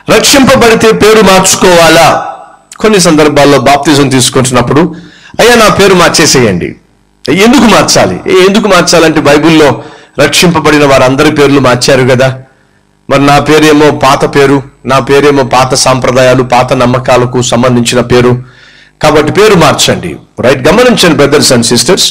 రక్షింపబడితే పేరు మార్చుకోవాలా కొన్ని సందర్భాల్లో బాప్తిజం తీసుకుంటున్నప్పుడు అయ్యా నా పేరు మార్చేసేయండి ఎందుకు మార్చాలి ఏ, ఎందుకు మార్చాలంటే బైబిల్లో రక్షింపబడిన వారందరి పేర్లు మార్చారు కదా మరి నా పేరేమో పాత పేరు నా పేరేమో పాత సాంప్రదాయాలు పాత నమ్మకాలకు సంబంధించిన పేరు కాబట్టి పేరు మార్చండి రైట్ గమనించండి బ్రదర్స్ అండ్ సిస్టర్స్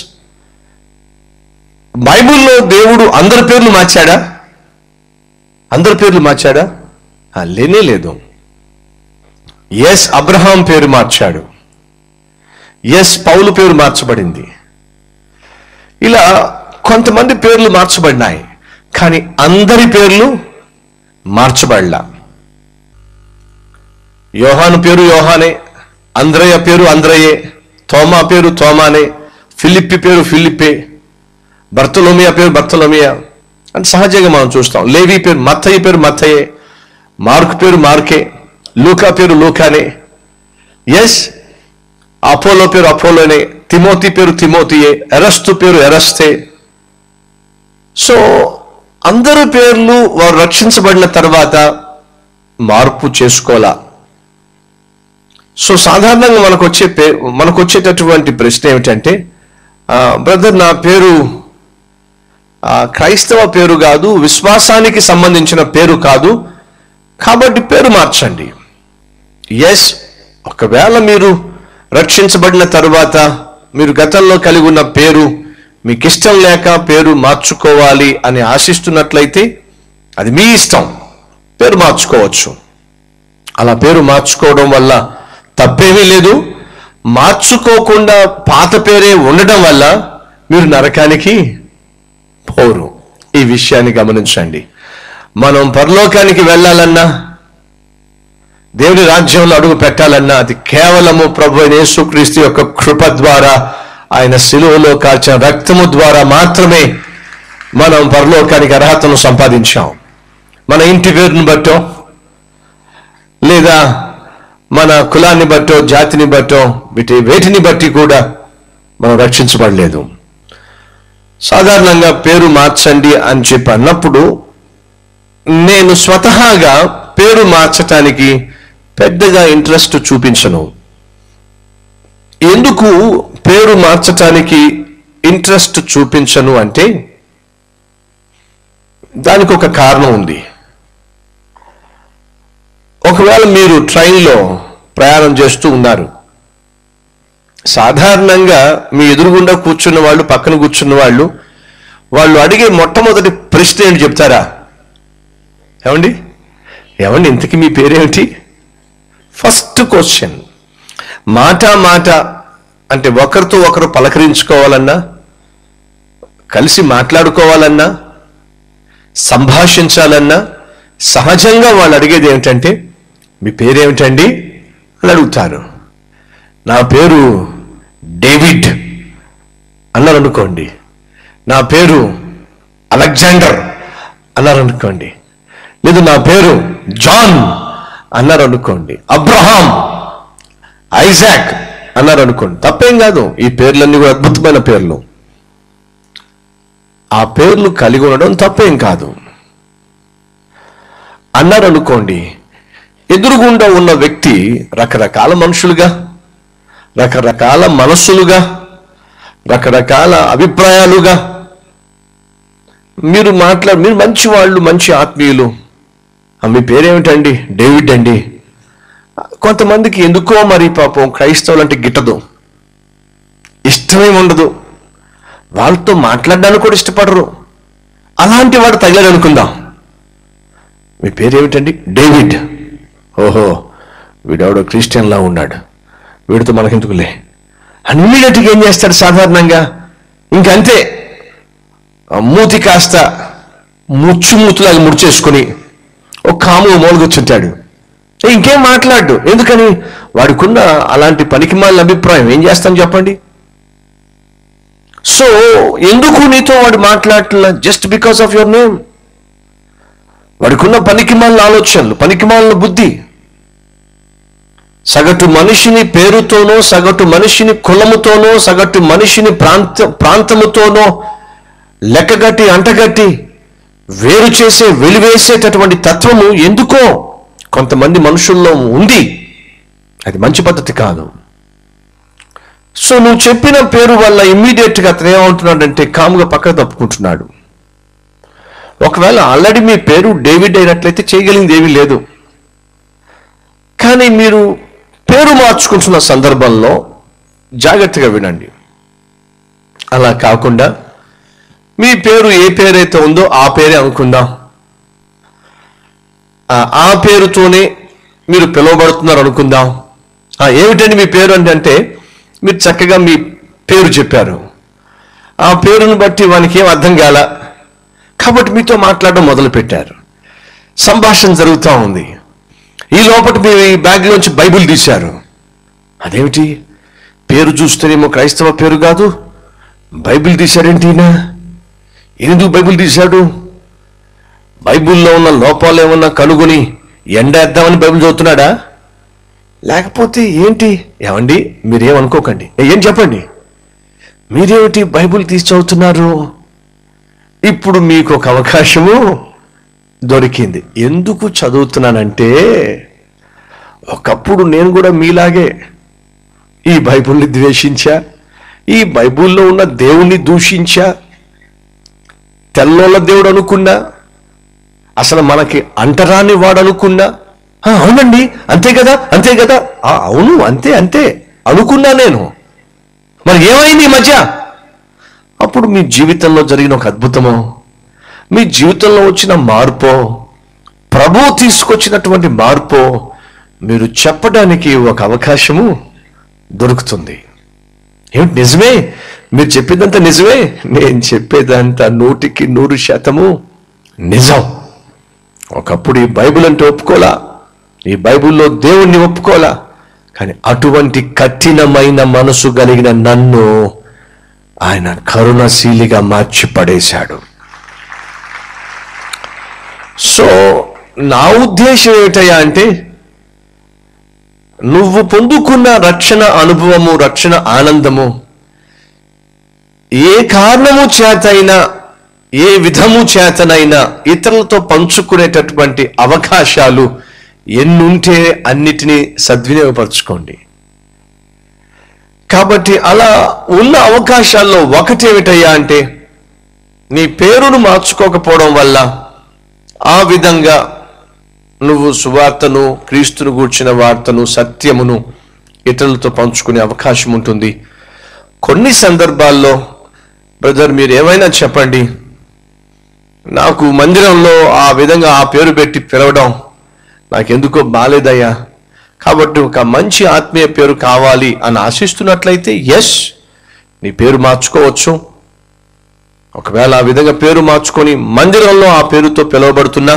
బైబిల్లో దేవుడు అందరి పేర్లు మార్చాడా అందరి పేర్లు మార్చాడా ఆ, లేనే లేదు ఎస్ అబ్రహాం పేరు మార్చాడు ఎస్ పౌలు పేరు మార్చబడింది ఇలా కొంతమంది పేర్లు మార్చబడినాయి కానీ అందరి పేర్లు మార్చబడలా యోహాను పేరు యోహానే అంద్రయ్య పేరు అంద్రయ్యే తోమా పేరు తోమానే ఫిలిప్పి పేరు ఫిలిప్పే బర్తలోమియా పేరు బర్తలోమియా అని సహజంగా మనం చూస్తాం లేవి పేరు మత్తయ్య పేరు మత్తయ్యే మార్క్ పేరు మార్కే లూకా పేరు లూకానే ఎస్ అపోలో పేరు అపోలోనే తిమోతి పేరు తిమోతియే ఎరస్తు పేరు ఎరస్తే సో అందరి పేర్లు వారు రక్షించబడిన తర్వాత మార్పు చేసుకోవాలా సో సాధారణంగా మనకు వచ్చే పే మనకు వచ్చేటటువంటి ప్రశ్న ఏమిటంటే బ్రదర్ నా పేరు ఆ, క్రైస్తవ పేరు కాదు విశ్వాసానికి సంబంధించిన పేరు కాదు కాబట్టి పేరు మార్చండి ఎస్ ఒకవేళ మీరు రక్షించబడిన తరువాత మీరు గతంలో కలిగి ఉన్న పేరు మీకు ఇష్టం లేక పేరు మార్చుకోవాలి అని ఆశిస్తున్నట్లయితే అది మీ ఇష్టం పేరు మార్చుకోవచ్చు అలా పేరు మార్చుకోవడం వల్ల తప్పేమీ లేదు మార్చుకోకుండా పాత పేరే ఉండడం వల్ల మీరు నరకానికి పోరు ఈ విషయాన్ని గమనించండి మనం పరలోకానికి వెళ్ళాలన్నా దేవుని రాజ్యంలో అడుగు పెట్టాలన్నా అది కేవలము ప్రభు అయిన యేసుక్రీస్తు యొక్క కృప ద్వారా ఆయన శిలువలో కాల్చిన రక్తము ద్వారా మాత్రమే మనం పరలోకానికి అర్హతను సంపాదించాం మన ఇంటి పేరును బట్టో లేదా మన కులాన్ని బట్టో జాతిని బట్టో వీటి వేటిని బట్టి కూడా మనం రక్షించబడలేదు సాధారణంగా పేరు మార్చండి అని చెప్పి అన్నప్పుడు నేను స్వతహాగా పేరు మార్చటానికి పెద్దగా ఇంట్రెస్ట్ చూపించను ఎందుకు పేరు మార్చటానికి ఇంట్రెస్ట్ చూపించను అంటే దానికి ఒక కారణం ఉంది ఒకవేళ మీరు ట్రైన్లో ప్రయాణం చేస్తూ ఉన్నారు సాధారణంగా మీ ఎదురుగుండా కూర్చున్న వాళ్ళు పక్కన కూర్చున్న వాళ్ళు వాళ్ళు అడిగే మొట్టమొదటి ప్రశ్న ఏంటి చెప్తారా ఏమండి ఏమండి ఇంతకీ మీ పేరేమిటి ఫస్ట్ క్వశ్చన్ మాట మాట అంటే ఒకరితో ఒకరు పలకరించుకోవాలన్నా కలిసి మాట్లాడుకోవాలన్నా సంభాషించాలన్నా సహజంగా వాళ్ళు అడిగేది ఏమిటంటే మీ పేరేమిటండి అని అడుగుతారు నా పేరు డేవిడ్ అన్నారు అనుకోండి నా పేరు అలెగ్జాండర్ అన్నారు అనుకోండి లేదు నా పేరు జాన్ అన్నారు అనుకోండి అబ్రహాం ఐజాక్ అన్నారు అనుకోండి తప్పేం కాదు ఈ పేర్లన్నీ కూడా అద్భుతమైన పేర్లు ఆ పేర్లు కలిగి ఉండడం తప్పేం కాదు అన్నారు అనుకోండి ఎదురుగుండా ఉన్న వ్యక్తి రకరకాల మనుషులుగా రకరకాల మనస్సులుగా రకరకాల అభిప్రాయాలుగా మీరు మాట్లా మీరు మంచి వాళ్ళు మంచి ఆత్మీయులు ఆ, మీ పేరేమిటండి డేవిడ్ అండి కొంతమందికి ఎందుకో మరి పాపం క్రైస్తవులు అంటే గిట్టదు ఇష్టమేమి ఉండదు వాళ్ళతో మాట్లాడడానికి కూడా ఇష్టపడరు అలాంటి వాడు తగిలాడు అనుకుందాం మీ పేరేమిటండి డేవిడ్ ఓహో వీడెవడో క్రిస్టియన్లా ఉన్నాడు వీడితో మనకెందుకులే అన్నిటికీ ఏం చేస్తాడు సాధారణంగా ఇంకంతే ఆ మూతి కాస్త ముచ్చు మూతులాగా ముడిచేసుకొని ఒక కాము మూలగొచ్చుంటాడు ఇంకేం మాట్లాడు ఎందుకని వాడికున్న అలాంటి పనికిమాలిన అభిప్రాయం ఏం చేస్తాం చెప్పండి సో ఎందుకు నీతో వాడు మాట్లాడట్లా just because of your name వాడికున్న పనికిమాలిన ఆలోచనలు పనికిమాలిన బుద్ధి సగటు మనిషిని పేరుతోనో సగటు మనిషిని కులముతోనో సగటు మనిషిని ప్రాంత ప్రాంతముతోనో లెక్కగట్టి అంటగట్టి వేరు చేసే వెలివేసేటటువంటి తత్వము ఎందుకో కొంతమంది మనుషుల్లో ఉంది అది మంచి పద్ధతి కాదు సో నువ్వు చెప్పిన పేరు వల్ల ఇమ్మీడియట్ గా అతను ఏమంటున్నాడంటే కాముగా పక్కకు తప్పుకుంటున్నాడు ఒకవేళ ఆల్రెడీ మీ పేరు డేవిడ్ అయినట్లయితే చేయగలిగింది ఏమీ లేదు కానీ మీరు పేరు మార్చుకుంటున్న సందర్భంలో జాగ్రత్తగా వినండి అలా కాకుండా మీ పేరు ఏ పేరైతే ఉందో ఆ పేరే అనుకుందాం ఆ, ఆ పేరుతోనే మీరు పిలువబడుతున్నారు అనుకుందాం ఆ, ఏమిటండి మీ పేరు అంటే అంటే మీరు చక్కగా మీ పేరు చెప్పారు ఆ పేరును బట్టి వానికి ఏం అర్థం కాల కాబట్టి మీతో మాట్లాడడం మొదలు పెట్టారు సంభాషణ జరుగుతూ ఉంది ఈ లోపల మీ బ్యాగ్లోంచి బైబిల్ తీశారు అదేమిటి పేరు చూస్తేనేమో క్రైస్తవ పేరు కాదు బైబిల్ తీశారేంటి ఈయన ఎందుకు బైబిల్ తీశాడు బైబిల్లో ఉన్న లోపాలు ఏమన్నా కనుగొని ఎండేద్దామని బైబిల్ చదువుతున్నాడా లేకపోతే ఏంటి ఏమండి మీరేమనుకోకండి ఏ, ఏం చెప్పండి మీరేమిటి బైబిల్ తీసి చదువుతున్నారు ఇప్పుడు మీకు ఒక అవకాశము దొరికింది ఎందుకు చదువుతున్నానంటే ఒకప్పుడు నేను కూడా మీలాగే ఈ బైబిల్ని ద్వేషించా ఈ బైబిల్లో ఉన్న దేవుణ్ణి దూషించా తెల్లోళ్ళ దేవుడు అనుకున్నా అసలు మనకి అంటరాని వాడు అనుకున్నా "ఆ, అవునండి అంతే కదా అంతే కదా "ఆ, అవును అంతే అంతే అనుకున్నా నేను మరి ఏమైంది ఈ మధ్య అప్పుడు మీ జీవితంలో జరిగిన ఒక అద్భుతమో మీ జీవితంలో వచ్చిన మార్పో ప్రభు తీసుకొచ్చినటువంటి మార్పో మీరు చెప్పడానికి ఒక అవకాశము దొరుకుతుంది ఏమిటి నిజమే మీరు చెప్పేదంతా నిజమే నేను చెప్పేదంతా నూటికి నూరు శాతము నిజం ఒకప్పుడు ఈ బైబిల్ అంటే ఒప్పుకోలా ఈ బైబిల్లో దేవుణ్ణి ఒప్పుకోలా కానీ అటువంటి కఠినమైన మనసు కలిగిన నన్ను ఆయన కరుణశీలిగా మార్చి పడేశాడు సో నా ఉద్దేశం ఏమిటయ్యా అంటే నువ్వు పొందుకున్న రక్షణ అనుభవము రక్షణ ఆనందము ఏ కారణము చేతైనా ఏ విధము చేతనైనా ఇతరులతో పంచుకునేటటువంటి అవకాశాలు ఎన్నుంటే అన్నిటినీ సద్వినియోగపరచుకోండి కాబట్టి అలా ఉన్న అవకాశాల్లో ఒకటేమిటయ్యా అంటే నీ పేరును మార్చుకోకపోవడం వల్ల ఆ విధంగా నువ్వు సువార్తను క్రీస్తును గూర్చిన వార్తను సత్యమును ఇతరులతో పంచుకునే అవకాశం ఉంటుంది కొన్ని సందర్భాల్లో బ్రదర్ మీరు ఏమైనా చెప్పండి నాకు మందిరంలో ఆ విధంగా ఆ పేరు పెట్టి పిలవడం నాకెందుకో బాలేదయ్యా కాబట్టి ఒక మంచి ఆత్మీయ పేరు కావాలి అని ఆశిస్తున్నట్లయితే ఎస్ నీ పేరు మార్చుకోవచ్చు ఒకవేళ ఆ విధంగా పేరు మార్చుకొని మందిరంలో ఆ పేరుతో పిలువబడుతున్నా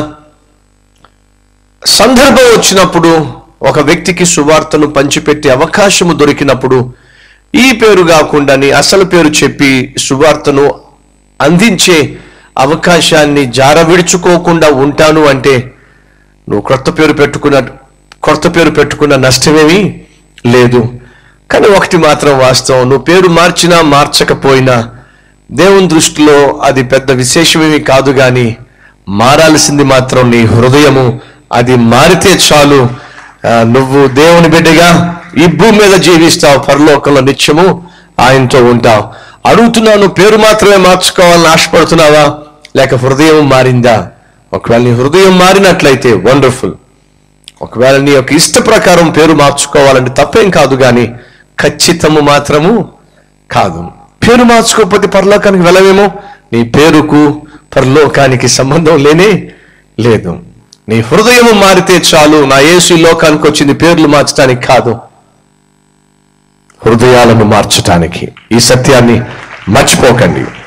సందర్భం వచ్చినప్పుడు ఒక వ్యక్తికి సువార్తను పంచిపెట్టే అవకాశము దొరికినప్పుడు ఈ పేరు కాకుండా నీ అసలు పేరు చెప్పి సువార్తను అందించే అవకాశాన్ని జార విడుచుకోకుండా ఉంటాను అంటే నువ్వు క్రొత్త పేరు పెట్టుకున్న కొత్త పేరు పెట్టుకున్న నష్టమేమీ లేదు కానీ ఒకటి మాత్రం వాస్తవం నువ్వు పేరు మార్చినా మార్చకపోయినా దేవుని దృష్టిలో అది పెద్ద విశేషమేమీ కాదు గాని మారాల్సింది మాత్రం నీ హృదయము అది మారితే చాలు ఆ, నువ్వు దేవుని బిడ్డగా ఈ భూమి మీద జీవిస్తావు పరలోకంలో నిత్యము ఆయనతో ఉంటావు అడుగుతున్నాను పేరు మాత్రమే మార్చుకోవాలని ఆశపడుతున్నావా లేక హృదయం మారిందా ఒకవేళ నీ హృదయం మారినట్లయితే వండర్ఫుల్ ఒకవేళ నీ యొక్క ఇష్ట ప్రకారం పేరు మార్చుకోవాలంటే తప్పేం కాదు కానీ ఖచ్చితము మాత్రము కాదు పేరు మార్చుకోకపోతే పరలోకానికి వెళ్ళవేమో నీ పేరుకు పరలోకానికి సంబంధం లేనే లేదు నీ హృదయము మారితే చాలు నా యేసు ఈ లోకానికి వచ్చింది పేర్లు మార్చడానికి కాదు హృదయాలను మార్చటానికి ఈ సత్యాన్ని మర్చిపోకండి